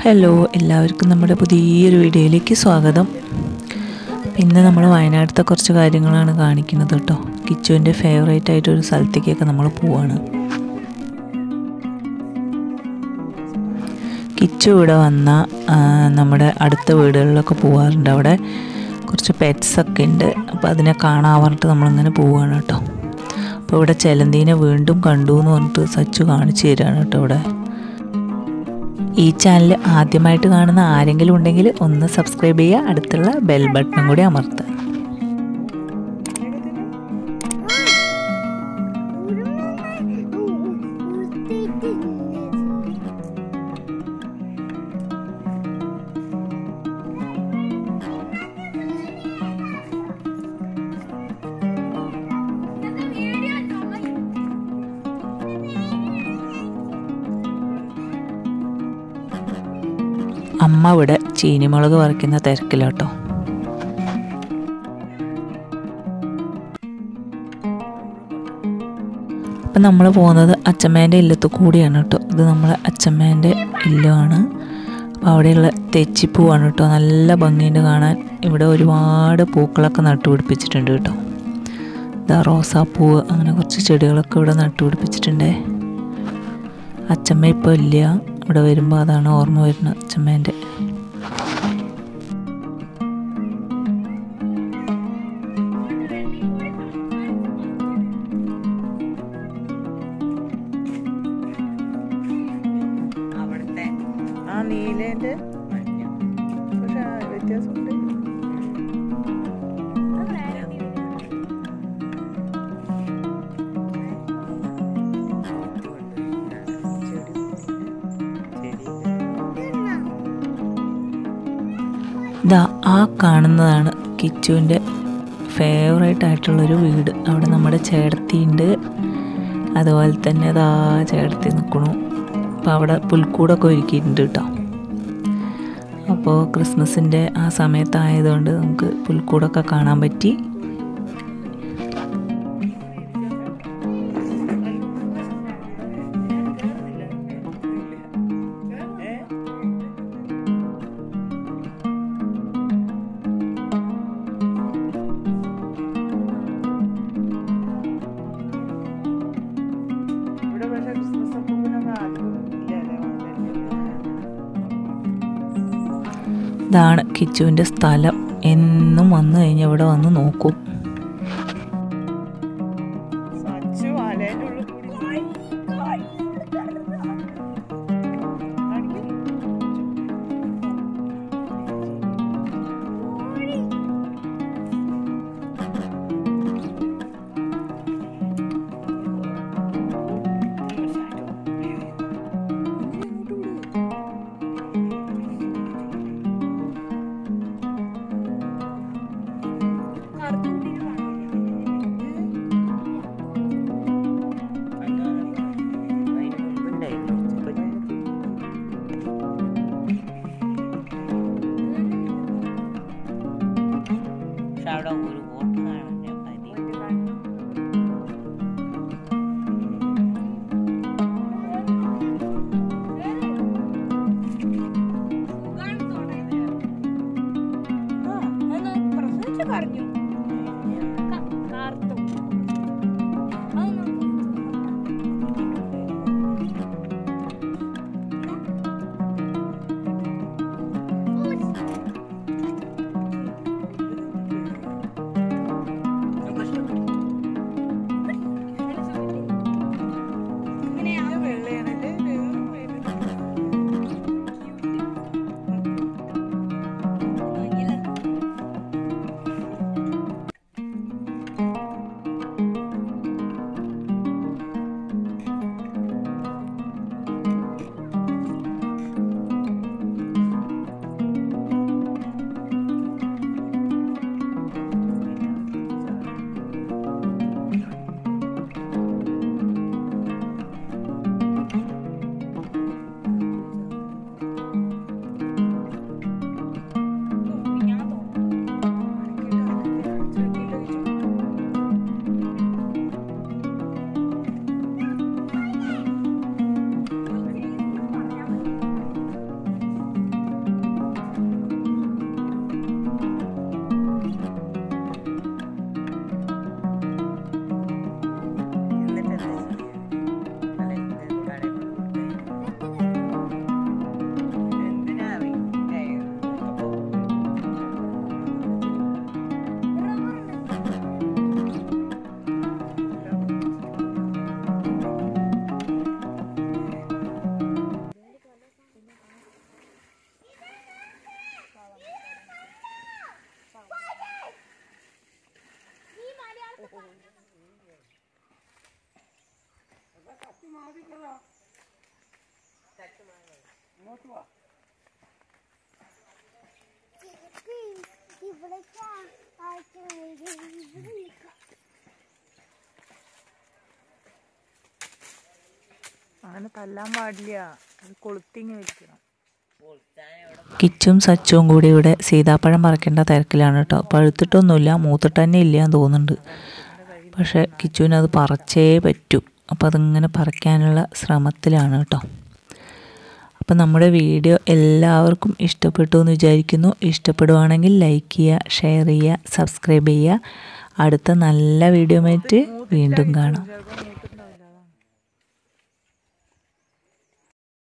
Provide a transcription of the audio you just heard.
Hello എല്ലാവർക്കും നമ്മുടെ പുതിയൊരു വീഡിയോയിലേക്ക് സ്വാഗതം പിന്നെ നമ്മൾ വയനാട്ടിലത്തെ കുറച്ച് കാര്യങ്ങളാണ് കാണിക്കുന്നത് കേട്ടോ കിച്ചുവിൻ്റെ ഫേവറേറ്റ് ആയിട്ട് ഒരു സ്ഥലത്തേക്കൊക്കെ നമ്മൾ പോവാണ് കിച്ചു ഇവിടെ വന്ന ആ, നമ്മുടെ അടുത്ത വീടുകളിലൊക്കെ പോവാറുണ്ട് അവിടെ കുറച്ച് പെറ്റ്സ് ഒക്കെ ഉണ്ട് അപ്പോൾ അതിനെ കാണാൻ പറഞ്ഞിട്ട് നമ്മളിങ്ങനെ പോവുകയാണ് കേട്ടോ അപ്പോൾ ഇവിടെ ചെലന്തീനെ വീണ്ടും കണ്ടു എന്ന് പറഞ്ഞിട്ട് സച്ചു കാണിച്ചു തരികയാണ് കേട്ടോ ഇവിടെ ഈ ചാനൽ ആദ്യമായിട്ട് കാണുന്ന ആരെങ്കിലും ഉണ്ടെങ്കിൽ ഒന്ന് സബ്സ്ക്രൈബ് ചെയ്യുക അടുത്തുള്ള ബെൽ ബട്ടണും കൂടി അമർത്തുക അമ്മ ഇവിടെ ചീനിമുളക് പറിക്കുന്ന തിരക്കിലോട്ടോ അപ്പം നമ്മൾ പോകുന്നത് അച്ചമ്മേൻ്റെ ഇല്ലത്ത് കൂടിയാണ് കേട്ടോ ഇത് നമ്മളെ അച്ചമ്മേൻ്റെ ഇല്ലമാണ് അപ്പോൾ അവിടെയുള്ള തെച്ചിപ്പൂവാണ് കേട്ടോ നല്ല ഭംഗിയുണ്ട് കാണാൻ ഇവിടെ ഒരുപാട് പൂക്കളൊക്കെ നട്ടുപിടിപ്പിച്ചിട്ടുണ്ട് കേട്ടോ ഇതാ റോസാപ്പൂവ് അങ്ങനെ കുറച്ച് ചെടികളൊക്കെ ഇവിടെ നട്ടുപിടിപ്പിച്ചിട്ടുണ്ടേ അച്ചമ്മ ഇപ്പോൾ ഇല്ല ഇവിടെ വരുമ്പോൾ അതാണ് ഓർമ്മ വരുന്നത് അച്ചമ്മേൻ്റെ അവിടുത്തെ ആ നീലേന്റെ മഞ്ഞ പക്ഷെ ആ വ്യത്യാസമുണ്ട് ഇതാ ആ കാണുന്നതാണ് കിച്ചുവിൻ്റെ ഫേവറേറ്റ് ആയിട്ടുള്ളൊരു വീട് അവിടെ നമ്മുടെ ചേട്ടത്തിയുണ്ട് അതുപോലെ തന്നെ അതാ ചേട്ടത്തി നിൽക്കണു അപ്പോൾ അവിടെ പുൽക്കൂടൊക്കെ ഒരുക്കിയിട്ടുണ്ട് കേട്ടോ അപ്പോൾ ക്രിസ്മസിൻ്റെ ആ സമയത്തായതുകൊണ്ട് നമുക്ക് പുൽക്കൂടൊക്കെ കാണാൻ പറ്റി ഇവിടെ പക്ഷെ ക്രിസ്മസ് അപ്പൂപ്പിനൊക്കെ ആദ്യം ഇല്ലല്ലേ വളരെ ഇതാണ് കിച്ചുവിൻ്റെ സ്ഥലം എന്നും വന്നു കഴിഞ്ഞാൽ ഇവിടെ വന്ന് നോക്കും സച്ചു വലേന്റെ ഉള്ളിൽ കൂടി കാണിക്ക്. അങ്ങനെ തല്ലാൻ പാടില്ല അത് കൊളുത്തിങ്ങി വെക്കണം കിച്ചും സച്ചുവും കൂടി ഇവിടെ സീതാപ്പഴം പറിക്കേണ്ട തിരക്കിലാണ് കേട്ടോ പഴുത്തിട്ടൊന്നുമില്ല മൂത്തിട്ട് തന്നെ ഇല്ല എന്ന് തോന്നുന്നുണ്ട് പക്ഷേ കിച്ചുവിന് അത് പറിച്ചേ പറ്റൂ അപ്പോൾ അതിങ്ങനെ പറിക്കാനുള്ള ശ്രമത്തിലാണ് കേട്ടോ അപ്പം നമ്മുടെ വീഡിയോ എല്ലാവർക്കും ഇഷ്ടപ്പെട്ടു എന്ന് വിചാരിക്കുന്നു ഇഷ്ടപ്പെടുവാണെങ്കിൽ ലൈക്ക് ചെയ്യുക ഷെയർ ചെയ്യുക സബ്സ്ക്രൈബ് ചെയ്യുക അടുത്ത നല്ല വീഡിയോ വീണ്ടും കാണാം ചിലപ്പോൾ മൂത്ത്